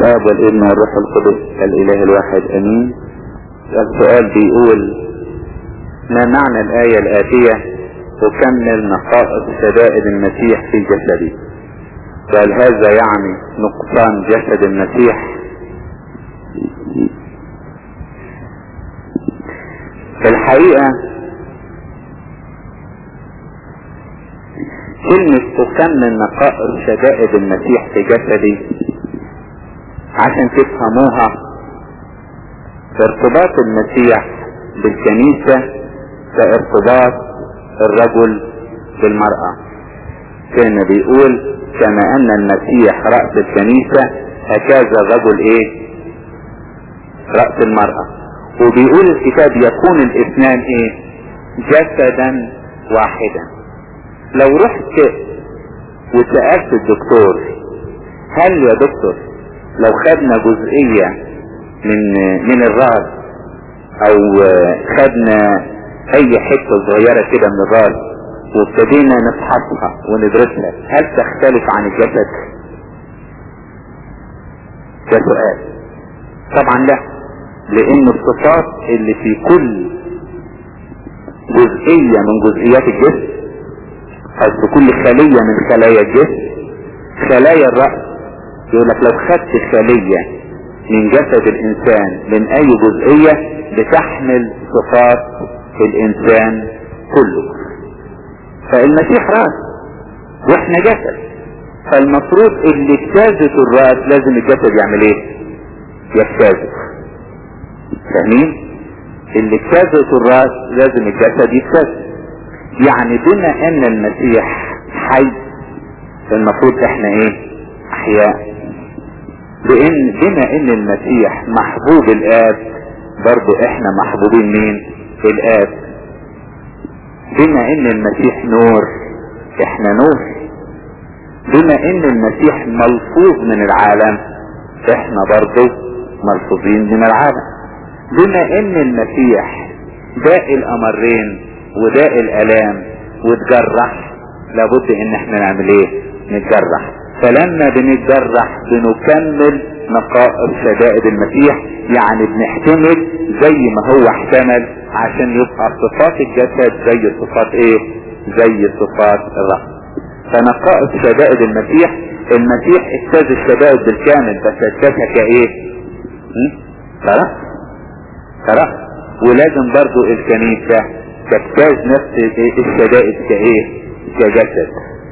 الاب والابن والروح القدس الاله الواحد امين السؤال بيقول ما معنى الايه الاتيه اكمل نقائص شدائد المسيح في جسدي وهل هذا يعني نقصان جسد المسيح في الحقيقة كلمة تكمل نقائص شدائد المسيح في جسدي عشان تفهموها ارتباط المسيح بالكنيسة كارتباط الرجل بالمرأة كان بيقول كما ان المسيح رأس الكنيسة هكذا الرجل ايه رأس المرأة وبيقول الكتاب يكون الاثنان ايه جسدا واحدا لو رحت وسألت الدكتور هل يا دكتور لو خدنا جزئية من من الراس او خدنا اي حتة صغيرة كده من الراس وابتدينا نفحصها وندرسها هل تختلف عن الجسد ده سؤال طبعا لا لان الصفات اللي في كل جزئية من جزئيات الجسم او في كل خلية من خلايا الجسم خلايا الرأس يقول لك لو خدت خلية من جسد الانسان من اي جزئية بتحمل صفات الانسان كله فالمسيح راس واحنا جسد فالمفروض اللي اجتازت الراس لازم الجسد يعمل ايه يجتازه فاهمين اللي اجتازت الراس لازم الجسد يجتازه يعني بما ان المسيح حي المفروض احنا ايه احياء بان بما ان المسيح محبوب الاب برضو احنا محبوبين مين الاب بما ان المسيح نور احنا نور بما ان المسيح ملفوظ من العالم احنا برضو ملفوظين من العالم بما ان المسيح داء الامرين وداء الالام وتجرح لابد ان احنا نعمل ايه نتجرح فلما بنتجرح بنكمل نقائص شدائد المسيح يعني بنحتمل زي ما هو احتمل عشان يبقى صفات الجسد زي صفات ايه زي صفات الرأس فنقائص شدائد المسيح المسيح اجتاز الشدائد بالكامل بس اجتازها كايه كرأس كرأس ولازم برضو الكنيسة تجتاز نفس الشدائد كايه كجسد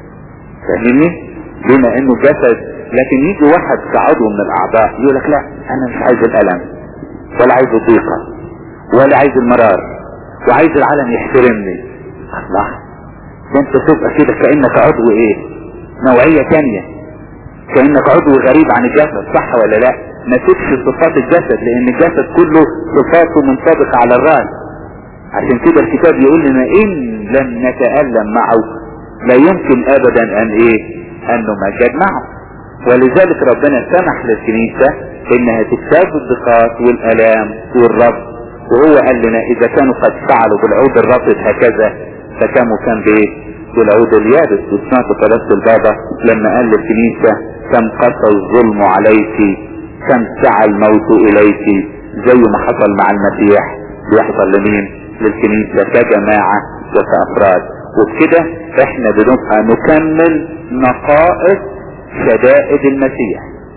فاهمني بما انه جسد لكن يجي واحد كعضو من الاعضاء يقول لك لا انا مش عايز الالم ولا عايز الضيقة ولا عايز المرار وعايز العالم يحترمني الله ده انت تبقى كده كأنك عضو ايه نوعية تانية كأنك عضو غريب عن الجسد صح ولا لا ما تكشف صفات الجسد لان الجسد كله صفاته منطبقة على الرأس عشان كده الكتاب يقول لنا ان لم نتألم معه لا يمكن ابدا ان ايه ان نمجد معه ولذلك ربنا سمح للكنيسة انها تجتاز الضيقات والالام والرب وهو قال لنا اذا كانوا قد فعلوا بالعود الرطب هكذا فكم كان بايه بالعود اليابس وسمعت ثلاثة البابا لما قال للكنيسة كم قسى الظلم عليك كم سعى الموت اليك زي ما حصل مع المسيح بيحصل لمين للكنيسة كجماعة وكأفراد وبكده احنا بنبقى نكمل نقائص شدائد المسيح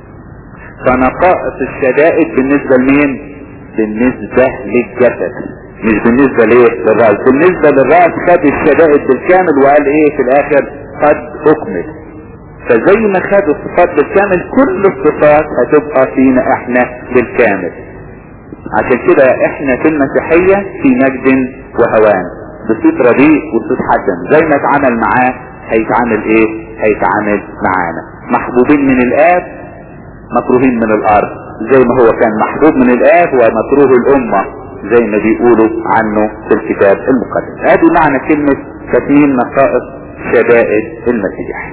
فنقائص الشدائد بالنسبة لمين بالنسبة للجسد مش بالنسبة ليه للرأس بالنسبة للرأس خد الشدائد بالكامل وقال ايه في الاخر قد اكمل فزي ما خد الصفات بالكامل كل الصفات هتبقى فينا احنا بالكامل عشان كده احنا في المسيحية في مجد وهوان بصوت رديء وصوت حسن زي ما اتعامل معاه هيتعامل ايه هيتعامل معانا محبوبين من الاب مكروهين من الارض زي ما هو كان محبوب من الاب ومكروه الامة زي ما بيقولوا عنه في الكتاب المقدس ادي معنى كلمة كثير نقائص شدائد المسيح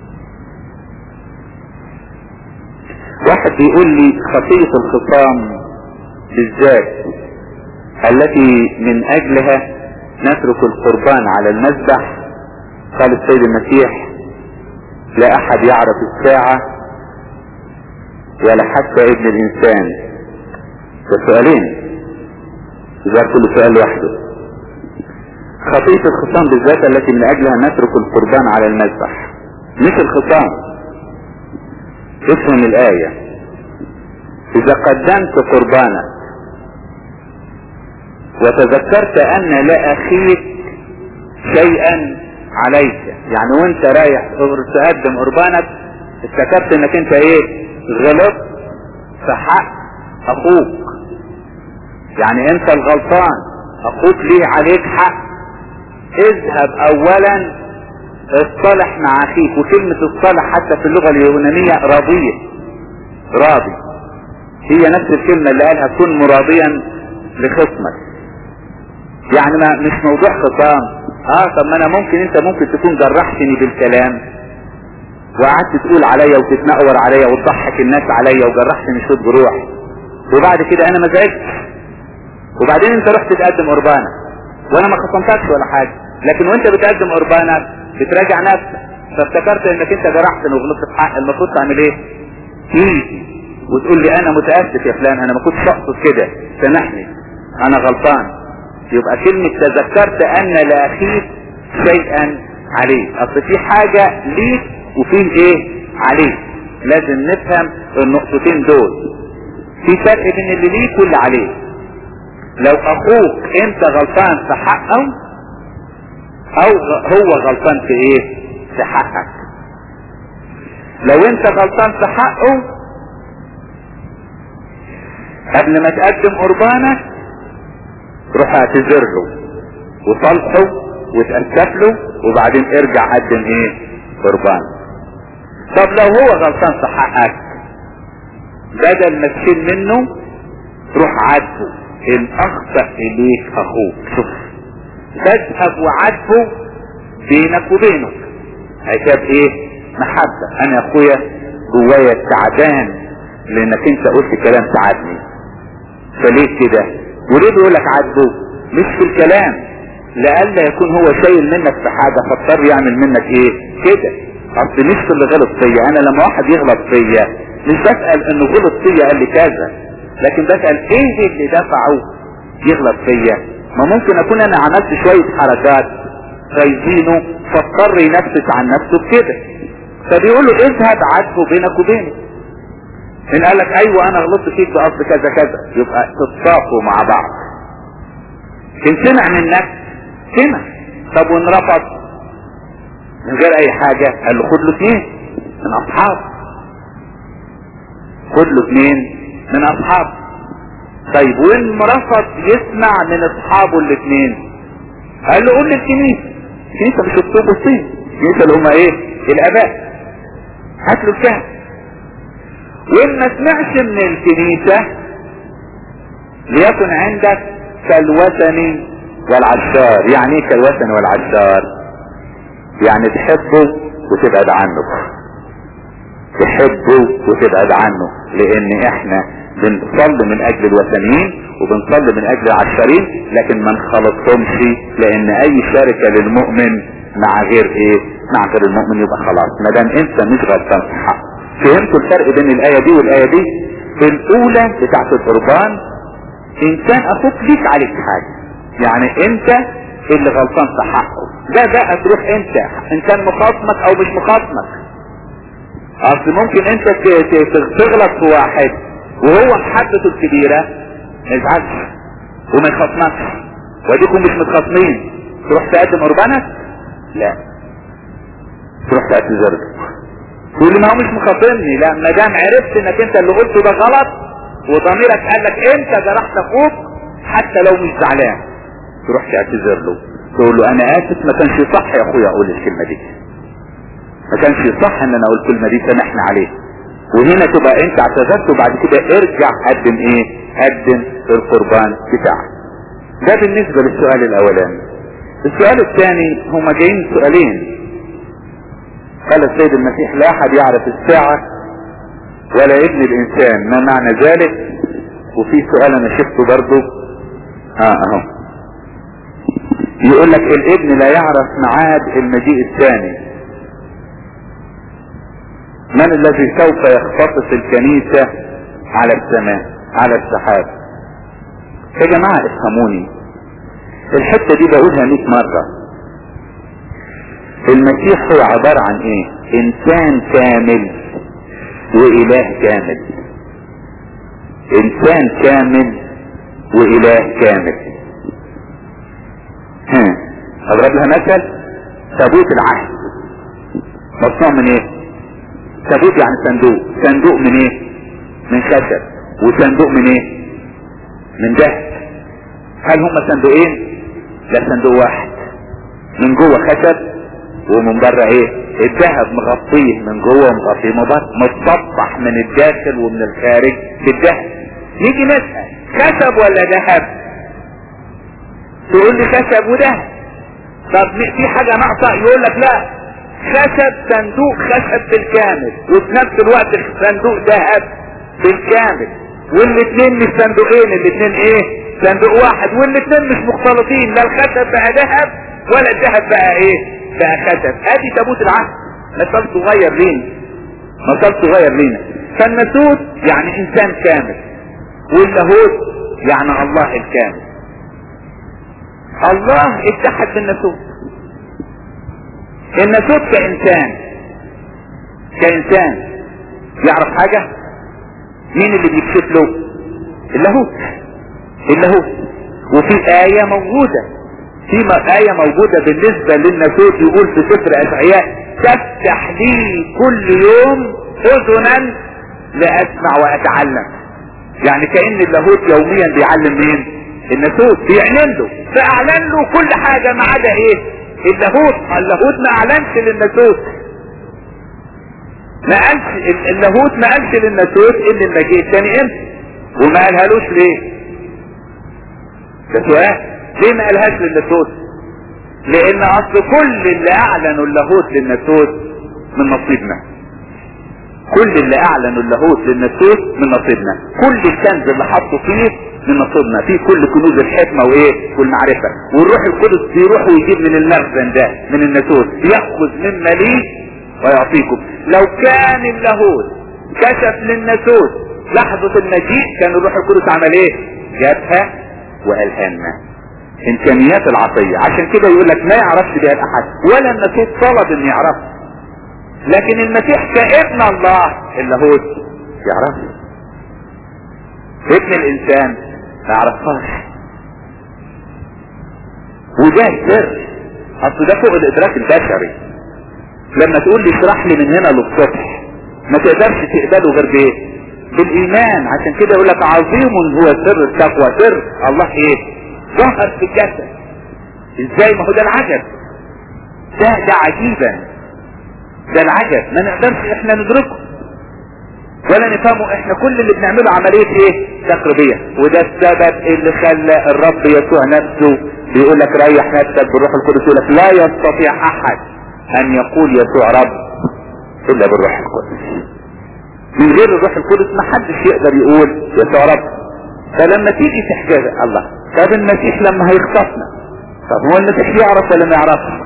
واحد بيقول لي خطية الخصام بالذات التي من اجلها نترك القربان على المذبح قال السيد المسيح لا احد يعرف الساعة ولا حتى ابن الانسان ده سؤالين إذا كل سؤال لوحده خطية الخصام بالذات التي من اجلها نترك القربان على المذبح مش الخصام افهم الآية إذا قدمت قربانك وتذكرت أن لأخيك شيئا عليك يعني وانت رايح تقدم قربانك افتكرت انك انت ايه غلط في حق اخوك يعني انت الغلطان اخوك ليه عليك حق اذهب اولا اصطلح مع اخيك وكلمة الصلح حتى في اللغة اليونانية راضية راضي هي نفس الكلمة اللي قالها كن مراضيا لخصمك يعني ما مش موضوع خصام اه طب ما انا ممكن انت ممكن تكون جرحتني بالكلام وقعدت تقول عليا وتتنقور عليا وتضحك الناس عليا وجرحتني شوط جروح وبعد كده انا ما زعلتش وبعدين انت رحت تقدم قربانك وانا ما خصمتكش ولا حاجة لكن وانت بتقدم قربانك بتراجع نفسك فافتكرت انك انت جرحتني وغلطت في حق المفروض تعمل ايه تيجي وتقول لي انا متاسف يا فلان انا ما كنتش اقصد كده سامحني انا غلطان يبقى كلمة تذكرت ان لاخيك شيئا عليك اصل في حاجة ليك وفيه ايه عليك لازم نفهم النقطتين دول في فرق بين اللي ليك واللي عليك لو اخوك انت غلطان في حقه او هو غلطان في ايه في حقك لو انت غلطان في حقه قبل ما تقدم قربانك روح اعتذر له وصالحه وتأسف له وبعدين ارجع قدم ايه قربان طب لو هو غلطان في حقك بدل ما تشيل منه روح عاتبه ان اخطأ اليك اخوك شوف تذهب وعاتبه بينك وبينه عشان ايه محبة انا يا اخويا جوايا تعبان لانك انت قلت كلام تعبني فليه كده وليه بيقول لك عاتبه مش في الكلام لألا يكون هو شايل منك في حاجة فاضطر يعمل منك ايه كده اصل مش في اللي غلط فيا انا لما واحد يغلط فيا مش بسأل انه غلط فيا قال لي كذا لكن بسأل ايه اللي دفعه يغلط فيا ما ممكن اكون انا عملت شوية حركات غايزينه فاضطر ينفس عن نفسه بكده فبيقول له اذهب عاتبه بينك وبينه ان قال لك ايوه انا غلطت فيك بقصد كذا كذا يبقى تتصافوا مع بعض ان سمع منك سمع طب وان رفض من غير اي حاجة قال له خد له اثنين من اصحاب خد له اثنين من اصحاب طيب وان رفض يسمع من اصحابه الاثنين قال له قول للكنيسة الكنيسة مش اكتوب الصين الكنيسة اللي هم ايه الاباء هات له الكهف وان ما سمعش من الكنيسة ليكن عندك كالوثني والعشار يعني ايه كالوثن والعشار يعني تحبه وتبعد عنه تحبه وتبعد عنه لان احنا بنصلي من اجل الوثنيين وبنصلي من اجل العشارين لكن ما نخلطهمش لان اي شركة للمؤمن مع غير ايه مع غير المؤمن يبقى خلاص ما دام انت مش غلطان في حق فهمتوا الفرق بين الاية دي والاية دي الاولى بتاعت القربان ان كان اخوك ليك عليك حاجة يعني انت اللي غلطان في حقه ده بقى تروح انت ان كان مخاصمك او مش مخاصمك اصل ممكن انت تغلط في واحد وهو محبته الكبيرة ما يزعلش وما يخاصمكش واديكم مش متخاصمين تروح تقدم قربانك لا تروح تعتذر تقول لي ما هو مش مخاصمني لا ما دام عرفت انك انت اللي قلته ده غلط وضميرك قال لك انت جرحت اخوك حتى لو مش زعلان تروح تعتذر له تقول له انا اسف ما كانش صح يا اخويا اقول الكلمه دي ما كانش صح ان انا اقول الكلمه دي سامحنا عليه وهنا تبقى انت اعتذرت وبعد كده ارجع قدم ايه قدم القربان بتاعك ده بالنسبة للسؤال الاولاني السؤال الثاني هما جايين سؤالين قال السيد المسيح لا احد يعرف الساعة ولا ابن الانسان ما معنى ذلك وفي سؤال انا شفته برضو اه اهو يقول لك الابن لا يعرف معاد المجيء الثاني من الذي سوف يختطف الكنيسة على السماء على السحاب يا جماعة افهموني الحتة دي بقولها 100 مرة المسيح هو عبارة عن ايه انسان كامل واله كامل انسان كامل واله كامل ها اضرب لها مثل تابوت العهد مصنوع من ايه تابوت يعني صندوق صندوق من ايه من خشب وصندوق من ايه من ذهب هل هما صندوقين لا صندوق واحد من جوه خشب ومن بره ايه الذهب مغطيه من جوه ومغطيه من بره متصفح من الداخل ومن الخارج بالذهب نيجي نسأل خشب ولا ذهب تقول لي خشب وذهب طب في حاجة ناقصة يقول لك لا خشب صندوق خشب بالكامل وفي نفس الوقت صندوق ذهب بالكامل والاثنين مش صندوقين الاثنين ايه صندوق واحد والاثنين مش مختلطين لا الخشب بقى ذهب ولا الذهب بقى ايه بقى خشب ادي تابوت العهد مثال صغير لينا مثال صغير لينا فالناسوت يعني انسان كامل واللاهوت يعني الله الكامل الله اتحد بالناسوت الناسوت كإنسان كإنسان يعرف حاجة مين اللي بيكشف له اللاهوت اللاهوت وفي آية موجودة في آية موجودة بالنسبة للناسوت يقول في سفر أشعياء تفتح لي كل يوم أذنا لأسمع وأتعلم يعني كأن اللاهوت يوميا بيعلم مين الناسوت بيعلن له فأعلن له كل حاجة ما عدا إيه اللاهوت اللاهوت ما اعلنش للناسوت ما قالش اللاهوت ما قالش للناسوت ان المجيء الثاني امتى وما قالهالوش ليه ده سؤال ليه ما قالهاش للناسوت لان اصل كل اللي اعلنوا اللاهوت للناسوت من نصيبنا كل اللي اعلنوا اللاهوت للناسوت من نصيبنا كل الكنز اللي حطوا فيه من نصيبنا في كل كنوز الحكمة وايه والمعرفة والروح القدس بيروح ويجيب من المخزن ده من الناسوت يأخذ مما ليه ويعطيكم لو كان اللاهوت كشف للناسوت لحظة المجيء كان الروح القدس عمل ايه جابها وقالها لنا امكانيات العطية عشان كده يقول لك ما يعرفش بها الاحد ولا الناسوت طلب ان يعرفه لكن المسيح كابن الله اللاهوت يعرفه ابن الانسان ما يعرفهاش وده سر اصل ده فوق الادراك البشري لما تقول لي اشرح لي من هنا للصبح ما تقدرش تقبله غير بايه بالايمان عشان كده يقول لك عظيم هو سر التقوى سر الله ايه ظهر في الجسد ازاي ما هو ده العجب ده ده عجيبا ده العجب ما نقدرش احنا ندركه ولا نفهمه احنا كل اللي بنعمله عملية ايه تقربية وده السبب اللي خلى الرب يسوع نفسه بيقول لك ريح نفسك بالروح القدس يقول لك لا يستطيع احد ان يقول يسوع رب الا بالروح القدس من غير الروح القدس ما حدش يقدر يقول يسوع رب فلما تيجي تحكي الله طب المسيح لما هيخطفنا طب هو المسيح يعرف ولا ما يعرفش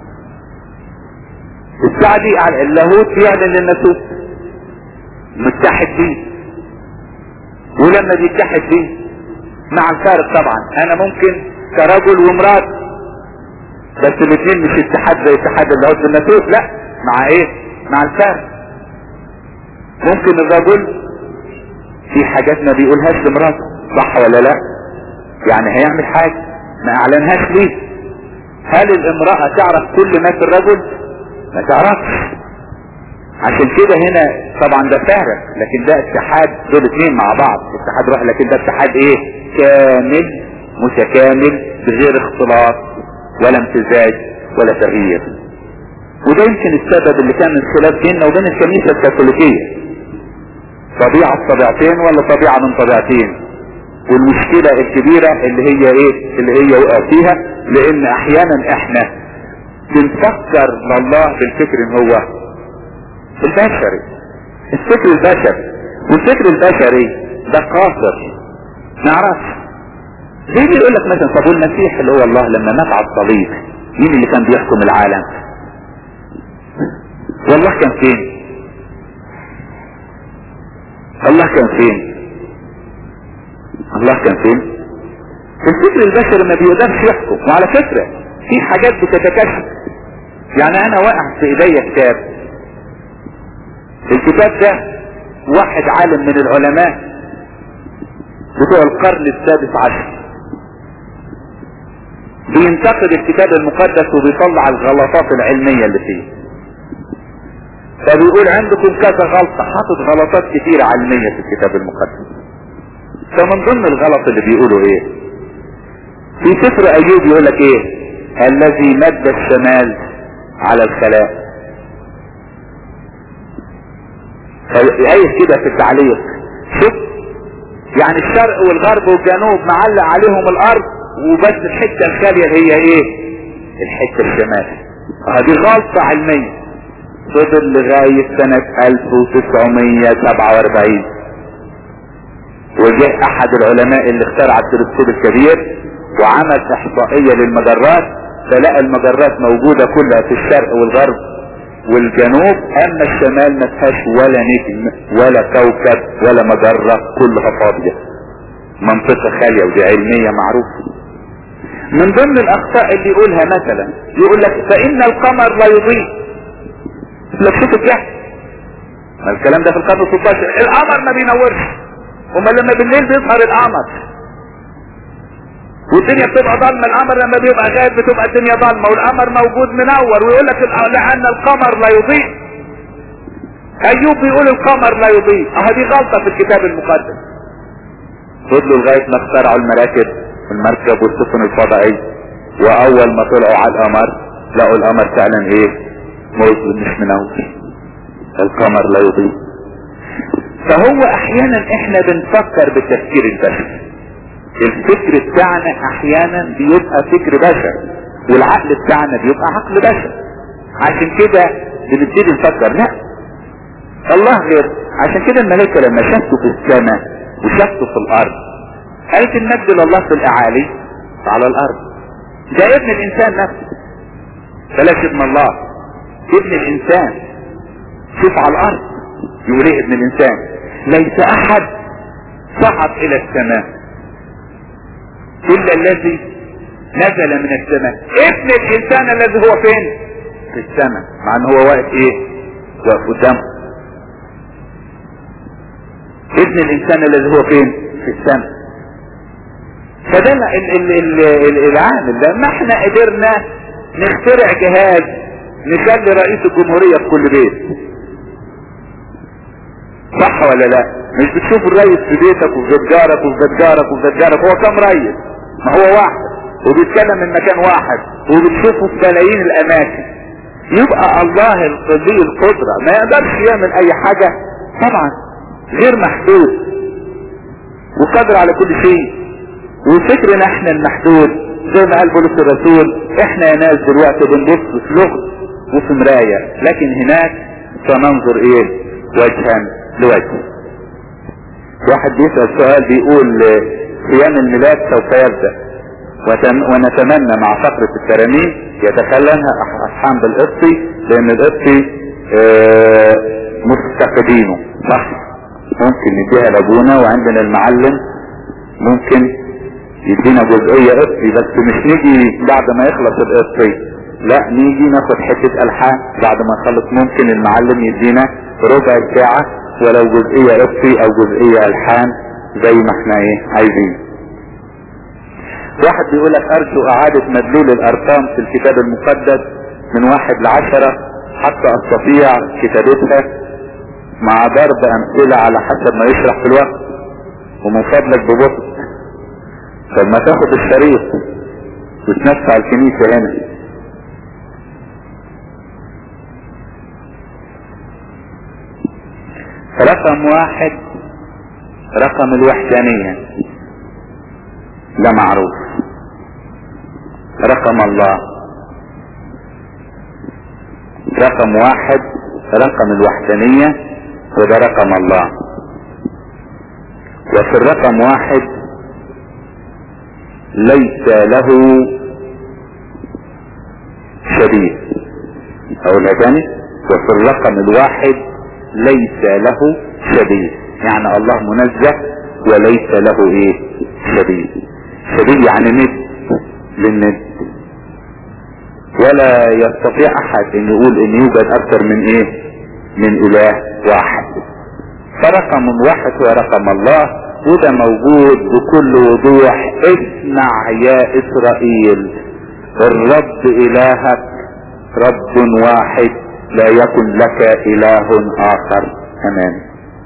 الساعة دي اللاهوت بيعلن للناسوت متحد بيه ولما بيتحد بيه مع الفارق طبعا انا ممكن كرجل ومرات بس الاثنين مش اتحاد زي اتحاد اللاهوت بالناسوت لا مع ايه مع الفارق ممكن الرجل في حاجات ما بيقولهاش لمراته صح ولا لا يعني هيعمل حاجة ما اعلنهاش ليه هل الامرأة تعرف كل ما في الرجل ما تعرفش عشان كده هنا طبعا ده فارق لكن ده اتحاد دول اتنين مع بعض اتحاد روح لكن ده اتحاد ايه كامل متكامل بغير اختلاط ولا امتزاج ولا تغيير وده يمكن السبب اللي كان الخلاف بيننا وبين الكنيسة الكاثوليكية طبيعة طبيعتين ولا طبيعة من طبيعتين والمشكلة الكبيرة اللي هي ايه اللي هي وقع فيها لان احيانا احنا بنفكر لله بالفكر ان هو البشري الفكر البشري والفكر البشري ده قاصر نعرفش زي بيقول لك مثلا طب المسيح اللي هو الله لما مات على الصليب مين اللي كان بيحكم العالم والله كان فين الله كان فين الله كان فين الفكر البشري ما بيقدرش يحكم وعلى فكرة في حاجات بتتكشف يعني انا واقع في ايديا كتاب الكتاب ده واحد عالم من العلماء بتوع القرن السادس عشر بينتقد الكتاب المقدس وبيطلع الغلطات العلمية اللي فيه فبيقول عندكم كذا غلطة حاطط غلطات كتيرة علمية في الكتاب المقدس فمن ضمن الغلط اللي بيقولوا ايه في سفر ايوب يقول لك ايه الذي مد الشمال على الخلاء ايه كده في التعليق شوف يعني الشرق والغرب والجنوب معلق عليهم الارض وبس الحتة الخالية هي ايه الحتة الشمال هذه غلطة علمية فضل لغاية سنة 1947 وجاء احد العلماء اللي اخترع التلسكوب الكبير وعمل احصائية للمجرات فلقى المجرات موجودة كلها في الشرق والغرب والجنوب اما الشمال ما فيهاش ولا نجم ولا كوكب ولا مجرة كلها فاضية منطقة خالية ودي علمية معروفة من ضمن الاخطاء اللي يقولها مثلا يقول لك فان القمر لا يضيء لك شوف الجهل ما الكلام ده في القرن 16 القمر ما بينورش هما لما بالليل بيظهر القمر والدنيا بتبقى ضلمه القمر لما بيبقى غايب بتبقى الدنيا ضلمه والقمر موجود منور ويقول لك لان القمر لا يضيء ايوب بيقول القمر لا يضيء اه دي غلطه في الكتاب المقدس فضلوا لغايه ما اخترعوا المراكب المركب والسفن الفضائيه واول ما طلعوا على القمر لقوا القمر فعلا ايه موجود مش منور القمر لا يضيء فهو احيانا احنا بنفكر بالتفكير البشري الفكر بتاعنا احيانا بيبقى فكر بشر والعقل بتاعنا بيبقى عقل بشر عشان كده بنبتدي نفكر لا الله غير عشان كده الملائكه لما شافوا في السماء وشافوا في الارض آية المجد لله في الاعالي على الارض ده ابن الانسان نفسه بلاش ابن الله ابن الانسان شوف على الارض يقول ايه ابن الانسان ليس احد صعد الى السماء الا الذي نزل من السماء ابن الانسان الذي هو فين في السماء مع ان هو واقف ايه واقف قدامه ابن الانسان الذي هو فين في السماء فده ال ال ال ال العامل ده ما احنا قدرنا نخترع جهاز نخلي رئيس الجمهورية في كل بيت صح ولا لا مش بتشوف الرئيس في بيتك وفي جارك وفي جارك وفي جارك هو كم رئيس ما هو واحد وبيتكلم من مكان واحد وبتشوفه في ملايين الاماكن يبقى الله القدير القدرة ما يقدرش يعمل اي حاجة طبعا غير محدود وقادر على كل شيء وفكرنا احنا المحدود زي ما قال بولس الرسول احنا يا ناس دلوقتي بنبص في لغز وفي مراية لكن هناك سننظر ايه وجها لوجه واحد بيسأل سؤال بيقول صيام الميلاد سوف يبدأ ونتمنى مع فقرة الترانيم يتكلمها أصحاب بالقبطي لأن القبطي اه مفتقدينه صح ممكن نديها لابونا وعندنا المعلم ممكن يدينا جزئية قبطي بس مش نيجي بعد ما يخلص القبطي لا نيجي ناخد حتة ألحان بعد ما نخلص ممكن المعلم يدينا ربع ساعة ولو جزئية قبطي أو جزئية ألحان زي ما احنا ايه عايزين واحد بيقول لك ارجو اعادة مدلول الارقام في الكتاب المقدس من واحد لعشرة حتى استطيع كتابتها مع ضرب امثلة على حسب ما يشرح في الوقت ومن فضلك ببطء فلما تاخد الشريط وتنفع الكنيسة هنا رقم واحد رقم الوحدانية ده معروف رقم الله رقم واحد رقم الوحدانية وده رقم الله وفي الرقم واحد ليس له شبيه اقولها تاني وفي الرقم الواحد ليس له شبيه يعني الله منزه وليس له ايه شبيه شبيه يعني ند للند ولا يستطيع احد ان يقول ان يوجد اكثر من ايه من اله واحد فرقم واحد هو رقم الله وده موجود بكل وضوح اسمع يا اسرائيل الرب الهك رب واحد لا يكن لك اله اخر امام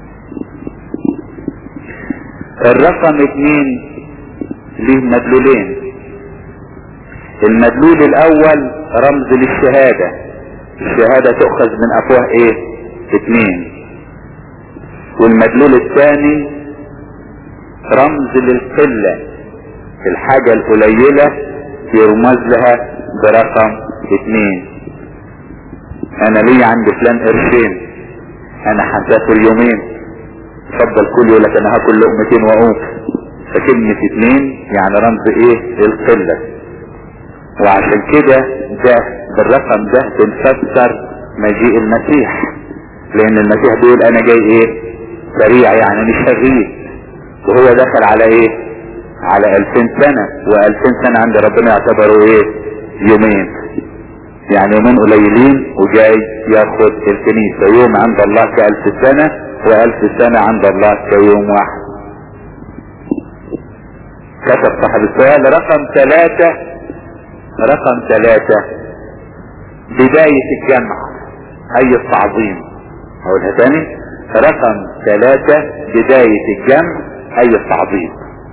الرقم اتنين ليه مدلولين المدلول الاول رمز للشهادة الشهادة تؤخذ من افواه ايه اتنين والمدلول الثاني رمز للقلة الحاجة القليلة يرمز لها برقم اتنين انا ليه عندي فلان قرشين انا هسافر يومين اتفضل كل يقول لك انا هاكل لقمتين واقوم فكلمة اتنين يعني رمز ايه القلة وعشان كده ده بالرقم ده بنفسر مجيء المسيح لان المسيح بيقول انا جاي ايه سريع يعني مش شغيل وهو دخل على ايه على الفين سنة والفين سنة عند ربنا يعتبروا ايه يومين يعني يومين قليلين وجاي ياخد الكنيسة يوم عند الله كألف سنة والف سنة عند الله كيوم واحد كتب صاحب السؤال رقم ثلاثة رقم ثلاثة بداية الجمع اي التعظيم اقولها تاني رقم ثلاثة بداية الجمع اي التعظيم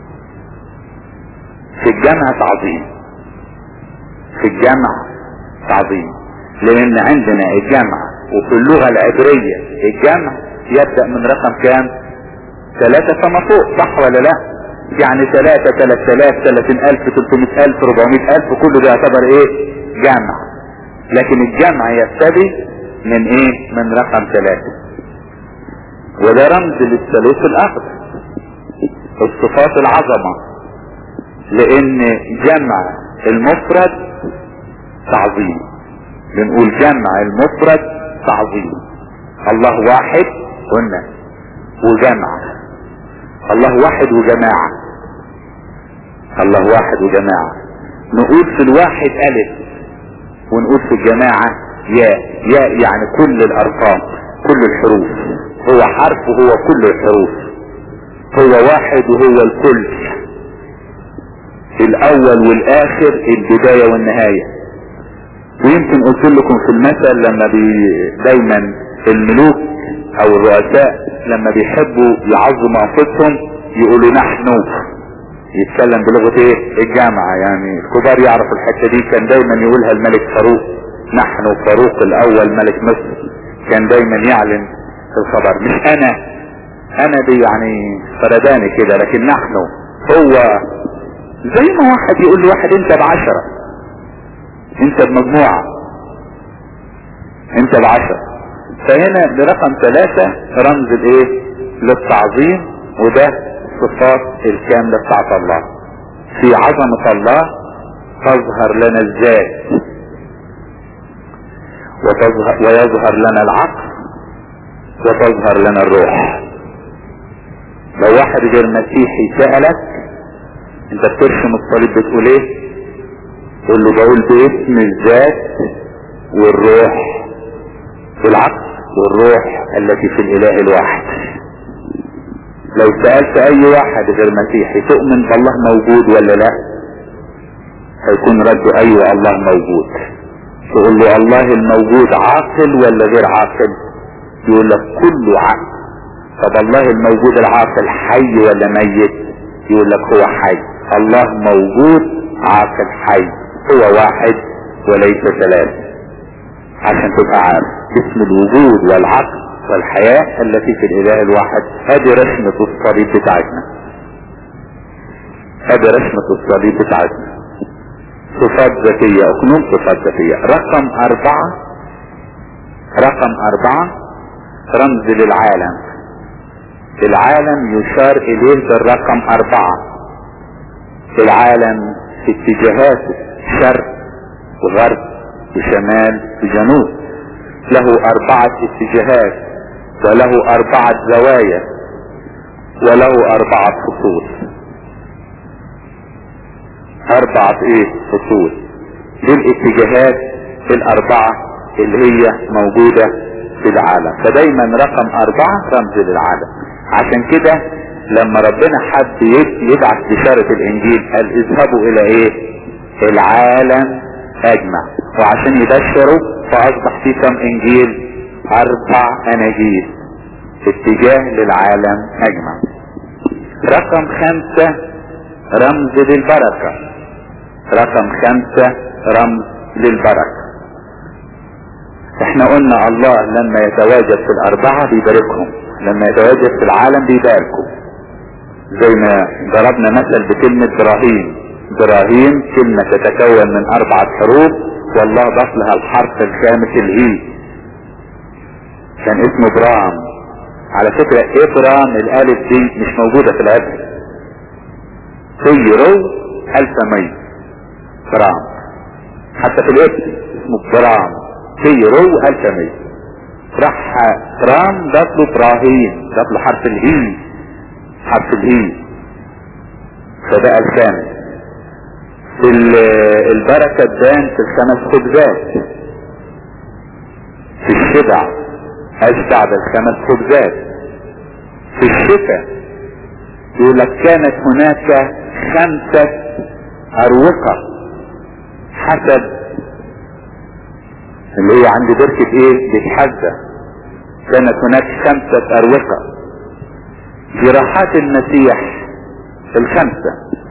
في الجمع تعظيم في الجمع تعظيم لان عندنا الجمع وفي اللغة العبرية الجمع يبدأ من رقم كام ثلاثة فما فوق صح ولا لا يعني ثلاثة ثلاثة ثلاثة ثلاثين الف تلتمائة الف ربعمائة الف كل ده يعتبر ايه جمع لكن الجمع يبتدي من ايه من رقم ثلاثة وده رمز للثالوث الاخر الصفات العظمة لان جمع المفرد تعظيم بنقول جمع المفرد تعظيم الله واحد قلنا وجمع الله واحد وجماعة الله واحد وجماعة نقول في الواحد الف ونقول في الجماعة ياء ياء يعني كل الارقام كل الحروف هو حرف وهو كل الحروف هو واحد وهو الكل الاول والاخر البداية والنهاية ويمكن قلت لكم في المثل لما بي دايما الملوك او الرؤساء لما بيحبوا يعظموا انفسهم يقولوا نحن يتكلم بلغة ايه الجامعة يعني الكبار يعرفوا الحتة دي كان دايما يقولها الملك فاروق نحن فاروق الاول ملك مصر كان دايما يعلن الخبر مش انا انا دي يعني فرداني كده لكن نحن هو زي ما واحد يقول لواحد انت بعشرة انت بمجموعة انت بعشرة فهنا برقم ثلاثة رمز الايه للتعظيم وده الصفات الكاملة بتاعت الله في عظمة الله تظهر لنا الذات وتظهر ويظهر لنا العقل وتظهر لنا الروح لو واحد غير مسيحي سألك انت بترسم الصليب بتقول ايه تقول له بقول باسم الذات والروح والعقل والروح التي في الاله الواحد لو سألت اي واحد غير مسيحي تؤمن بالله موجود ولا لا هيكون رده ايوه الله موجود تقول له الله الموجود عاقل ولا غير عاقل يقول لك كله عقل طب الله الموجود العاقل حي ولا ميت يقول لك هو حي الله موجود عاقل حي هو واحد وليس ثلاثة عشان تبقى عارف اسم الوجود والعقل والحياة التي في الاله الواحد هذه رسمة الصليب بتاعتنا هذه رسمة الصليب بتاعتنا صفات ذاتية اقنوم صفات ذاتية رقم اربعة رقم اربعة رمز للعالم العالم يشار اليه بالرقم اربعة العالم في اتجاهات شرق وغرب وشمال وجنوب له اربعة اتجاهات وله اربعة زوايا وله اربعة فصول اربعة ايه فصول دي الاتجاهات الاربعة اللي هي موجودة في العالم فدايما رقم اربعة رمز للعالم عشان كده لما ربنا حب يبعث بشارة الانجيل قال اذهبوا الى ايه العالم اجمع وعشان يبشروا فاصبح في كم انجيل اربع اناجيل اتجاه للعالم اجمع رقم خمسة رمز للبركة رقم خمسة رمز للبركة احنا قلنا الله لما يتواجد في الاربعة بيباركهم لما يتواجد في العالم بيباركوا زي ما ضربنا مثل بكلمة ابراهيم ابراهيم كلمة تتكون من اربعة حروف والله ضاف لها الحرف الخامس الهي كان اسمه ابرام على فكرة ابرام الالف دي مش موجودة في العبر سيرو الف مي برام حتى في الاسم اسمه برام سيرو الف مي راح برام ضاف له ابراهيم ضاف له حرف الهي حرف الهي فبقى الخامس في البركة تبان في الخمس خبزات في الشبع اشبع بالخمس خبزات في الشتاء يقول لك كانت هناك خمسة اروقة حسب اللي هي عند بركة ايه بتحدى كانت هناك خمسة اروقة جراحات المسيح الخمسة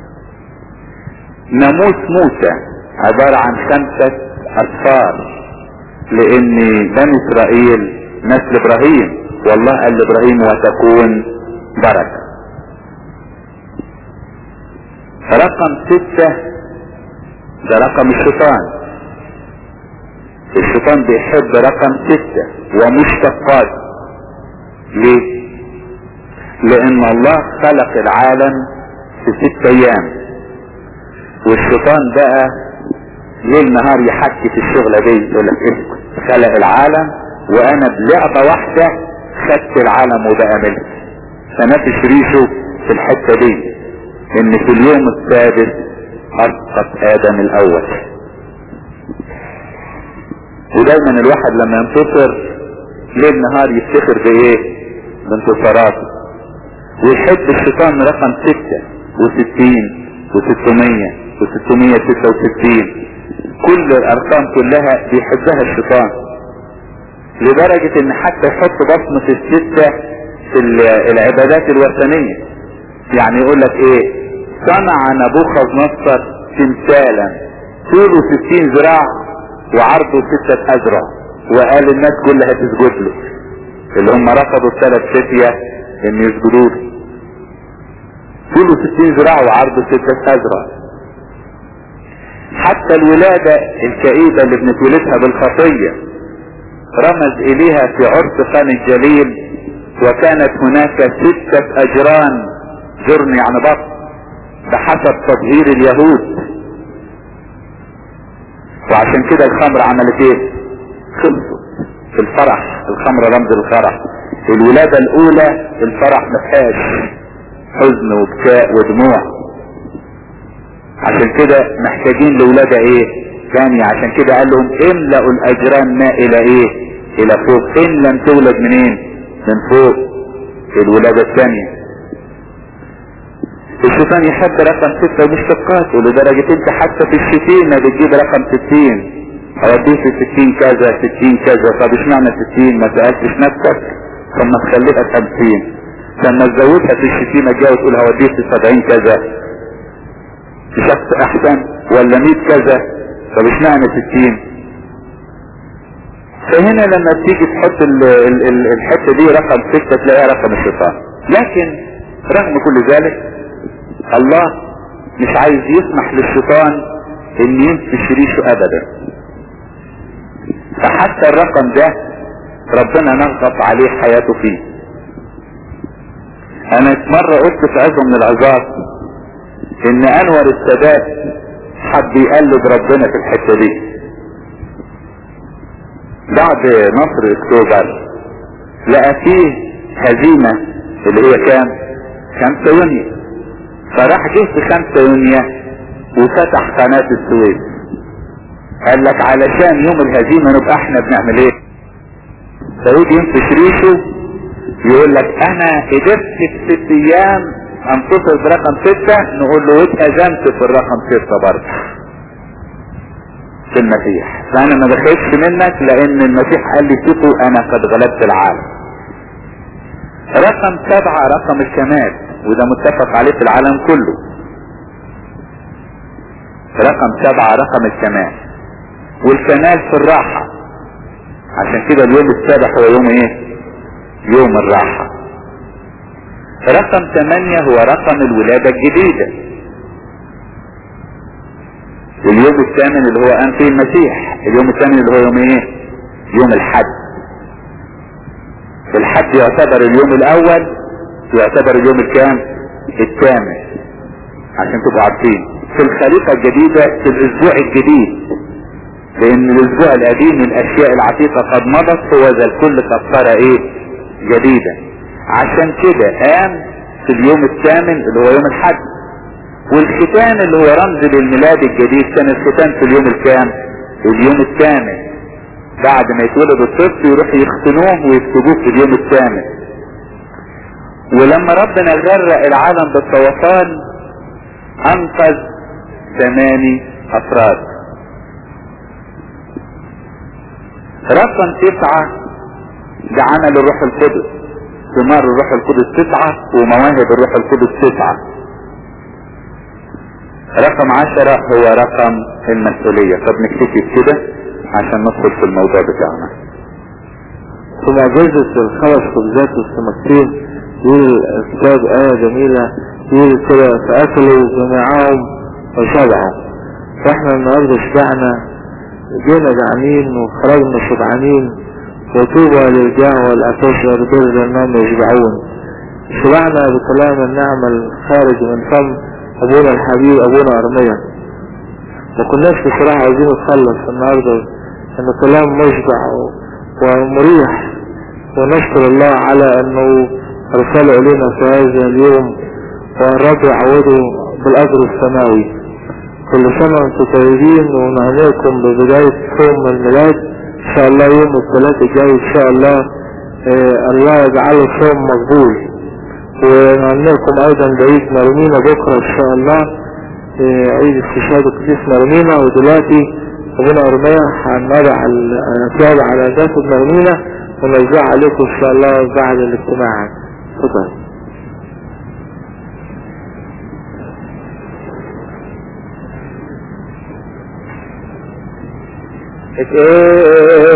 ناموس موسى عبارة عن خمسة اصفار لان بني اسرائيل نسل ابراهيم والله قال لابراهيم وتكون بركة رقم ستة ده رقم الشيطان الشيطان بيحب رقم ستة ومشتقات ليه لان الله خلق العالم في ست ايام والشيطان بقى ليل نهار يحكي في الشغلة دي يقول لك اسكت خلق العالم وانا بلعبة واحدة خدت العالم وبقى ملك فنفش ريشه في الحتة دي ان في اليوم السادس اسقط ادم الاول ودايما الواحد لما ينتصر ليل نهار يفتخر بايه بانتصاراته ويحب الشيطان رقم ستة وستين وستمية وستمية ستة وستين كل الارقام كلها بيحبها الشيطان لدرجة ان حتى يحط بصمة الستة في العبادات الوثنية يعني يقول لك ايه صنع نبوخذ نصر تمثالا طوله ستين ذراع وعرضه ستة اذرع وقال الناس كلها تسجد له اللي هم رفضوا الثلاث فتية ان يسجدوا له طوله ستين ذراع وعرضه ستة اذرع حتى الولادة الكئيبة اللي بنتولدها بالخطية رمز اليها في عرس قان الجليل وكانت هناك ستة اجران جرن يعني بطن بحسب تطهير اليهود وعشان كده الخمر عملت ايه خلصت في الفرح الخمر رمز الفرح الولادة الاولى الفرح مفيهاش حزن وبكاء ودموع عشان كده محتاجين لولادة ايه ثانية عشان كده قال لهم املأوا الاجران ماء الى ايه الى فوق ان لم تولد منين من فوق الولادة الثانية الشيطان يحب رقم ستة ومشتقاته لدرجة انت حتى في الشتيمة بتجيب رقم ستين هوديه في ستين كذا ستين كذا طب اشمعنى ستين ما سألتش نفسك طب ما تخليها خمسين لما تزودها في الشتيمة جاي وتقول هوديه في سبعين كذا شخص احسن ولا مية كذا طب اشمعنى ستين فهنا لما تيجي تحط ال ال ال الحتة دي رقم ستة تلاقيها رقم الشيطان لكن رغم كل ذلك الله مش عايز يسمح للشيطان ان ينفش ريشه ابدا فحتى الرقم ده ربنا نغضب عليه حياته فيه انا مرة قلت في عظة من العظات ان انور السادات حب يقلد ربنا في الحتة دي بعد نصر اكتوبر لقى فيه هزيمة اللي هي كام 5 يونيو فراح جه في 5 يونيو وفتح قناة السويس قال لك علشان يوم الهزيمة نبقى احنا بنعمل ايه داود ينفش ريشه يقول لك انا قدرت في ست ايام انتصر برقم ستة نقول له اتهزمت في الرقم ستة برضه في المسيح فانا ما بخافش منك لان المسيح قال لي ثقوا انا قد غلبت العالم رقم سبعة رقم الكمال وده متفق عليه في العالم كله رقم سبعة رقم الكمال والكمال في الراحة عشان كده اليوم السابع هو يوم ايه يوم الراحة رقم ثمانية هو رقم الولادة الجديدة واليوم الثامن اللي هو قام فيه المسيح اليوم الثامن اللي هو يوم ايه يوم الحد الحد يعتبر اليوم الاول يعتبر اليوم الكام الثامن عشان تبقوا عارفين في الخليقة الجديدة في الاسبوع الجديد لان الاسبوع القديم الاشياء العتيقة قد مضت هو ذا الكل قد صار ايه جديدا عشان كده قام في اليوم الثامن اللي هو يوم الحد والختان اللي هو رمز للميلاد الجديد كان الختان في اليوم الكام اليوم الثامن بعد ما يتولد الطفل يروح يختنوه ويكتبوه في اليوم الثامن ولما ربنا غرق العالم بالطوفان انقذ ثماني افراد رقم تسعة ده عمل الروح القدس ثمار الروح القدس تسعة ومواهب الروح القدس تسعة رقم عشرة هو رقم المسؤولية طب نكتفي بكده عشان ندخل في الموضوع بتاعنا في معجزة الخمس خبزات والسمكتين يقول الكتاب آية جميلة يقول كده فأكلوا جميعهم وشبعوا فاحنا النهاردة شبعنا جينا جعانين وخرجنا شبعانين وطوبى للجاع والعطش والبر لأنهم يشبعون شبعنا بكلام النعمة الخارج من فم أبونا الحبيب أبونا أرميا ما كناش بصراحة عايزين نتخلص النهاردة إن كلام مشبع ومريح ونشكر الله على أنه أرسل إلينا في هذا اليوم والرب يعوده بالأجر السماوي كل سنة وانتم طيبين ونهنئكم ببداية يوم الميلاد إن شاء الله يوم الثلاث الجاي إن شاء الله آه الله يجعله صوم مقبول ونهنئكم أيضا بعيد مرمينا بكرة إن شاء الله آه عيد استشهاد القديس مرمينا ودلوقتي ابونا أرميا هنضع الأكياد على ذات مرمينا ونوزعها عليكم إن شاء الله بعد الاجتماع تفضل اتقال